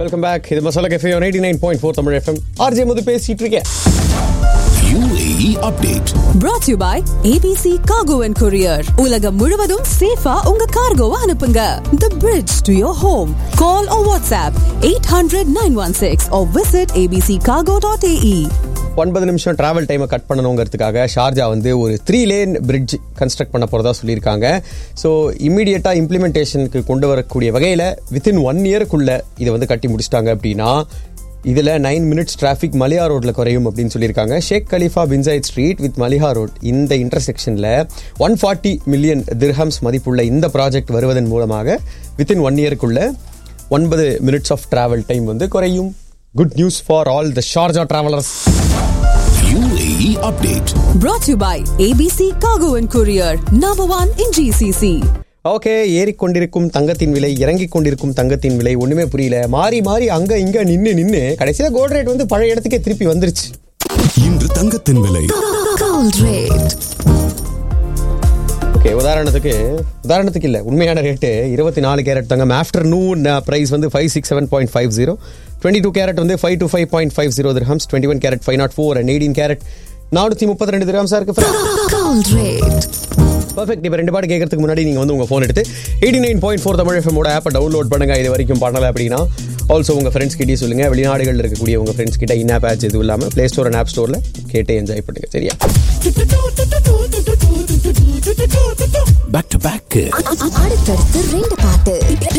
Welcome back இது masala cafe eighty nine point four Tamil FM RJ Muthu பேசிட்டு இருக்கேன் UAE update. brought to you by ABC Cargo and Courier. உலகம் முழுவதும் சேஃபா உங்க கார்கோவை அனுப்புங்க. The bridge to your home. Call or WhatsApp 800-916 or visit abccargo.ae. ஒன்பது நிமிஷம் டிராவல் டைமை கட் பண்ணணுங்கிறதுக்காக ஷார்ஜா வந்து ஒரு த்ரீ லேன் பிரிட்ஜ் கன்ஸ்ட்ரக்ட் பண்ண போகிறதா சொல்லியிருக்காங்க ஸோ இம்மிடியட்டாக இம்ப்ளிமெண்டேஷனுக்கு கொண்டு வரக்கூடிய வகையில் வித்தின் ஒன் இயருக்குள்ள இதை வந்து கட்டி முடிச்சிட்டாங்க அப்படின்னா இதில் நைன் மினிட்ஸ் டிராஃபிக் மலியா ரோட்டில் குறையும் அப்படின்னு சொல்லியிருக்காங்க Sheikh Khalifa bin Zayed street with Maliha road இந்த இன்டர்செக்ஷனில் ஒன் ஃபார்ட்டி மில்லியன் திர்ஹம்ஸ் மதிப்புள்ள இந்த ப்ராஜெக்ட் வருவதன் மூலமாக வித்தின் ஒன் இயருக்குள்ள ஒன்பது மினிட்ஸ் ஆஃப் டிராவல் டைம் வந்து குறையும் good news for all the Sharjah travellers UAE update. Brought to you by ABC Cargo and Courier. Number one in GCC. Okay ஏறிக்கொண்டிருக்கும் தங்கத்தின் விலை இறங்கிக் கொண்டிருக்கும் தங்கத்தின் விலை ஒண்ணுமே புரியல மாறி மாறி அங்க இங்க நின்னு நின்னு கடைசியில கோல்ட் ரேட் வந்து பழைய இடத்துக்கே திருப்பி வந்துருச்சு இன்று தங்கத்தின் விலை Gold rate. ஓகே உதாரணத்துக்கு உதாரணத்துக்கு இல்ல உண்மையான ரேட்டு இருபத்தி நாலு கேரட் தங்கம் ஆஃப்டர்நூன் பிரைஸ் வந்து five six seven point five zero twenty two carat வந்து five two five point five zero dirhams twenty one carat five nought four and eighteen carat நானூற்றி முப்பத்தி ரெண்டு திரஹம்ஸா இருக்கு Gold rate. பர்ஃபெக்ட் இப்போ ரெண்டு பாட்டு கேட்கறதுக்கு முன்னாடி நீங்கள் வந்து உங்கள் ஃபோன் எடுத்து eighty nine point four Tamil எஃப்எமோட ஆப்பை டவுன்லோட் பண்ணுங்க இது வரைக்கும் பண்ணல அப்படின்னா ஆல்சோ உங்கள் ஃப்ரெண்ட்ஸ் கிட்டே சொல்லுங்க வெளிநாடுகளில் இருக்கக்கூடிய உங்கள் ஃப்ரெண்ட்ஸ் கிட்ட இன் ஆப் ஆச்சு எதுவும் இல்லாமல் ப்ளே ஸ்டோர் அண்ட் ஆப் ஸ்டோரில் கேட்டு என்ஜாய் பண்ணுங்க சரியா back to back அடுத்தடுத்து ரெண்டு பாட்டு